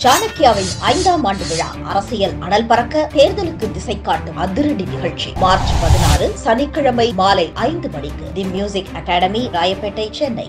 சாணக்கியாவின் ஐந்தாம் ஆண்டு விழா அரசியல் அனல் பறக்க தேர்தலுக்கு திசை காட்டும் அதிரடி நிகழ்ச்சி மார்ச் பதினாறு சனிக்கிழமை மாலை ஐந்து மணிக்கு the music academy Royapettah Chennai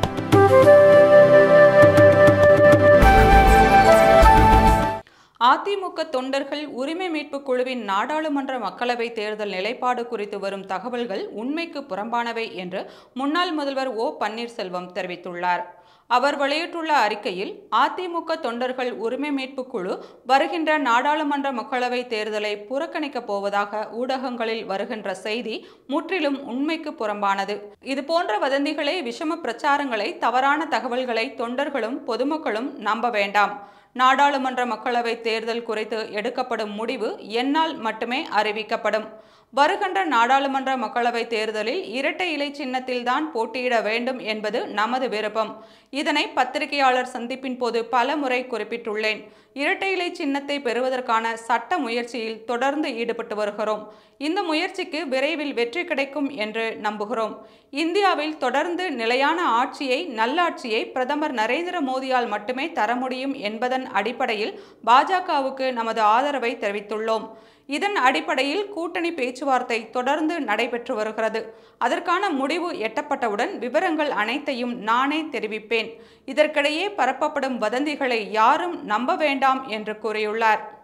AIADMK தொண்டர்கள் உரிமை மீட்புக் குழுவின் நாடாளுமன்ற மக்களவை தேர்தல் நிலைப்பாடு குறித்து வரும் தகவல்கள் உண்மைக்கு புறம்பானவை என்று முன்னாள் முதல்வர் ஓ பன்னீர்செல்வம் தெரிவித்துள்ளார் அவர் வெளியிட்டுள்ள அறிக்கையில் அதிமுக தொண்டர்கள் உரிமை மீட்புக் குழு வருகின்ற நாடாளுமன்ற மக்களவை தேர்தலை புறக்கணிக்கப் போவதாக ஊடகங்களில் வருகின்ற செய்தி முற்றிலும் உண்மைக்கு புறம்பானது இது போன்ற வதந்திகளை விஷம பிரச்சாரங்களை தவறான தகவல்களை தொண்டர்களும் பொதுமக்களும் நம்ப வேண்டாம் நாடாளுமன்ற மக்களவை தேர்தல் குறித்து எடுக்கப்படும் முடிவு என்னால் மட்டுமே அறிவிக்கப்படும் வருகின்ற நாடாளுமன்ற மக்களவை தேர்தலில் இரட்டை இலை சின்னத்தில்தான் போட்டியிட வேண்டும் என்பது நமது விருப்பம் இதனை பத்திரிகையாளர் சந்திப்பின் போது பல முறை குறிப்பிட்டுள்ளேன் இரட்டை இலை சின்னத்தை பெறுவதற்கான சட்ட முயற்சியில் தொடர்ந்து ஈடுபட்டு வருகிறோம் இந்த முயற்சிக்கு விரைவில் வெற்றி கிடைக்கும் என்று நம்புகிறோம் இந்தியாவில் தொடர்ந்து நிலையான ஆட்சியை நல்லாட்சியை பிரதமர் நரேந்திர மோடியால் மட்டுமே தர முடியும் என்பதன் அடிப்படையில் பாஜகவுக்கு நமது ஆதரவை தெரிவித்துள்ளோம் இதன் அடிப்படையில் கூட்டணி பேச்சுவார்த்தை தொடர்ந்து நடைபெற்று வருகிறது அதற்கான முடிவு எட்டப்பட்டவுடன் விவரங்கள் அனைத்தையும் நானே தெரிவிப்பேன் இதற்கிடையே பரப்பப்படும் வதந்திகளை யாரும் நம்ப வேண்டாம் என்று கூறியுள்ளார்